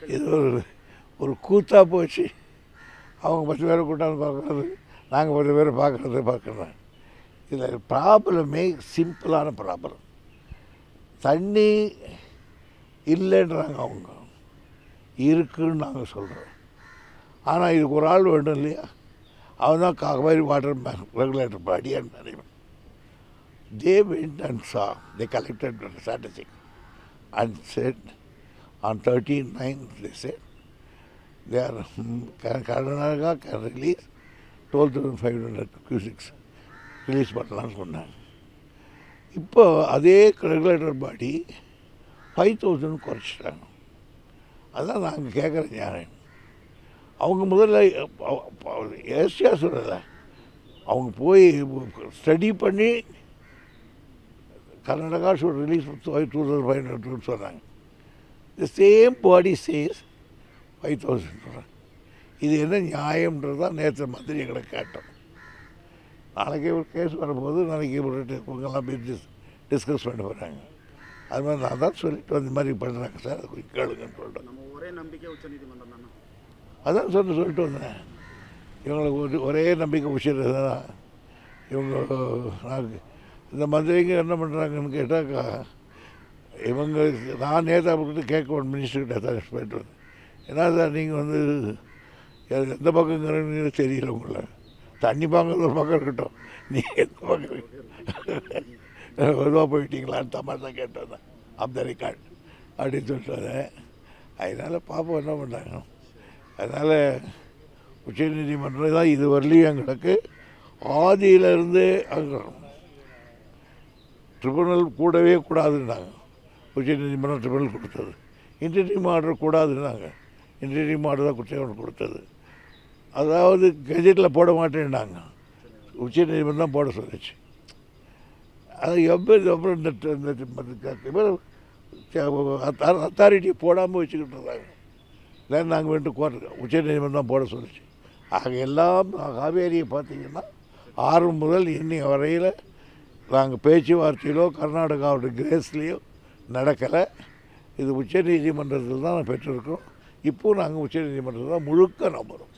இது ஒரு ஒரு கூத்தாக போச்சு அவங்க பத்து பேரை கூட்டாந்து பார்க்குறது நாங்கள் பத்து பேரை பார்க்குறது பார்க்குறது இதில் ப்ராப்ளமே சிம்பிளான ப்ராப்ளம் தண்ணி இல்லைன்றாங்க அவங்க இருக்குன்னு நாங்கள் சொல்கிறோம் ஆனால் இதுக்கு ஒரு ஆள் வேண்டும் இல்லையா அவன் தான் காவேரி வாட்டர் ரெகுலேட்டர் பாடியான்னு நினைக்கிறேன் they went and saw, they collected the statistic and said on 13-9, they said, they are, hmm, Kar- Karnataka can release 12,500 cusics release பண்ணலாம்னு சொன்னாங்க இப்போ அதே ரெகுலேட்டர் பாடி ஃபைவ் தௌசண்ட் குறைச்சிட்டாங்க அதான் நாங்கள் கேட்குற ஞானம் அவங்க முதல்ல ஏசியா சொல்லலை அவங்க போய் ஸ்டடி பண்ணி Karnataka should release five two thousand five hundred சொன்னாங்க the same body says five thousand சொல்கிறாங்க இது என்ன நியாயம்ன்றது தான் நேற்று மந்திரி எங்களை கேட்டோம் நாளைக்கு ஒரு கேஸ் வரும்போது நாளைக்கு ஒரு இவங்கெல்லாம் போய் டிஸ் டிஸ்கஸ் பண்ண போகிறாங்க அது மாதிரி நான் தான் சொல்லிட்டு இந்த மாதிரி பண்ணுறாங்க சார் அது கொஞ்சம் கேளுங்கன்னு சொல்லிட்டேன் நம்ம ஒரே நம்பிக்கை உச்சநீதிமன்றம் தானே அதான் சொல்லி சொல்லிட்டு வந்தேன் இவங்களுக்கு ஒரு ஒரே நம்பிக்கை உச்சிறது தான் இவங்க நான் இந்த மந்திரிங்க என்ன பண்ணுறாங்கன்னு கேட்டாக்கா இவங்க நான் நேதா கிட்ட கேட்க ஒரு மினிஸ்டர்கிட்ட தான் போயிட்டு வந்தேன் என்ன சார் நீங்கள் வந்து எ- எந்த பக்கங்கிறீங்க தெரியல உங்களை தண்ணி பாங்கிறது ஒரு பக்கம் இருக்கட்டும் நீங்கள் எந்த பக்கம் பொதுவாக போயிட்டீங்களான்னு தமாஷா கேட்டு வந்தேன் அந்த ரெக்கார்ட் அப்படின்னு சொல்லிட்டு வந்தேன் அதனால் பார்ப்போம் என்ன பண்ணுறாங்க அதனால் உச்சநீதிமன்றம் தான் இது வரலையும் எங்களுக்கு ஆதியிலிருந்து அங்கே ட்ரிபுனல் கூடவே கூடாதுன்னாங்க உச்சநீதிமன்றம் ட்ரிபுனல் கொடுத்தது இன்டர்னியம் ஆர்டர் கூடாதுன்னாங்க இன்டர்னியம் ஆர்டர் தான் குற்றம் கொடுத்தது அதாவது கெஜெட்டில் போட மாட்டேன்னாங்க உச்சநீதிமன்றம் தான் போட சொல்லிச்சு அது எப்படி அப்புறம் இந்த இந்த அத்தாரிட்டி போடாமல் வச்சுக்கிட்டு இருந்தாங்க இல்லை நாங்கள் வந்துட்டு கோர்ட்டு உச்சநீதிமன்றம் தான் போட சொல்லிச்சு ஆக எல்லாம் காவேரியை பார்த்தீங்கன்னா ஆறு முதல் இன்னி வரையில் நாங்கள் பேச்சுவார்த்தையிலோ கர்நாடகாவோட கிரேஸ்லேயோ நடக்கலை இது உச்சநீதிமன்றத்தில் தான் பெற்றிருக்கோம் இப்போது நாங்கள் உச்சநீதிமன்றத்தில் தான் முழுக்க நம்புகிறோம்